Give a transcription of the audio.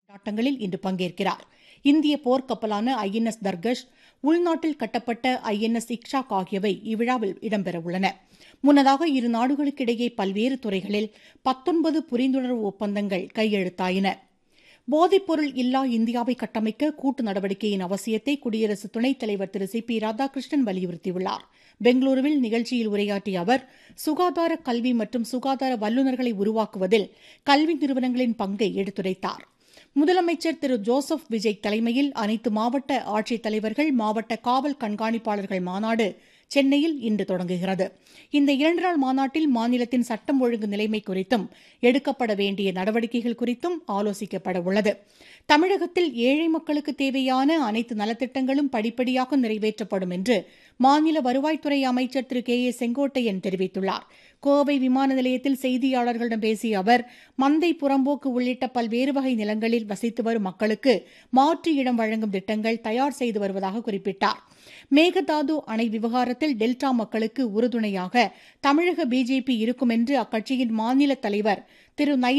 கொண்டாட்டங்களில் இன்று பங்கேற்கிறார் இந்திய போர்க்கப்பலான ஐஎன்எஸ் தர்கஷ் உள்நாட்டில் கட்டப்பட்ட ஐஎன்எஸ் இக்ஷாக் ஆகியவை இவ்விழாவில் இடம்பெறவுள்ளன முன்னதாக இரு நாடுகளுக்கிடையே பல்வேறு துறைகளில் பத்தொன்பது புரிந்துணர்வு ஒப்பந்தங்கள் கையெழுத்தாயின போதைப்பொருள் இல்லா இந்தியாவை கட்டமைக்க கூட்டு நடவடிக்கையின் அவசியத்தை குடியரசு துணைத் தலைவர் திரு சி பி ராதாகிருஷ்ணன் வலியுறுத்தியுள்ளார் பெங்களூருவில் நிகழ்ச்சியில் உரையாற்றிய அவர் சுகாதார கல்வி மற்றும் சுகாதார வல்லுநர்களை உருவாக்குவதில் கல்வி நிறுவனங்களின் பங்கை எடுத்துரைத்தார் முதலமைச்சர் திரு ஜோசப் விஜய் தலைமையில் அனைத்து மாவட்ட ஆட்சித்தலைவர்கள் மாவட்ட காவல் கண்காணிப்பாளர்கள் மாநாடு சென்னையில் இன்று தொடங்குகிறது இந்த இரண்டு நாள் மாநாட்டில் மாநிலத்தின் சட்டம் ஒழுங்கு நிலைமை குறித்தும் எடுக்கப்பட வேண்டிய நடவடிக்கைகள் குறித்தும் ஆலோசிக்கப்பட உள்ளது தமிழகத்தில் ஏழை மக்களுக்கு தேவையான அனைத்து நலத்திட்டங்களும் படிப்படியாக நிறைவேற்றப்படும் என்று மாநில வருவாய்த்துறை அமைச்சர் திரு கே ஏ செங்கோட்டையன் தெரிவித்துள்ளார் கோவை விமான நிலையத்தில் செய்தியாளர்களிடம் பேசிய அவர் மந்தை புறம்போக்கு உள்ளிட்ட பல்வேறு வகை நிலங்களில் வசித்து வரும் மக்களுக்கு மாற்று இடம் வழங்கும் திட்டங்கள் தயார் செய்து வருவதாக குறிப்பிட்டார் மேகதாது அணை விவகாரத்தில் டெல்டா மக்களுக்கு உறுதுணையாக தமிழக பிஜேபி இருக்கும் என்று அக்கட்சியின் மாநில தலைவர் திரு நை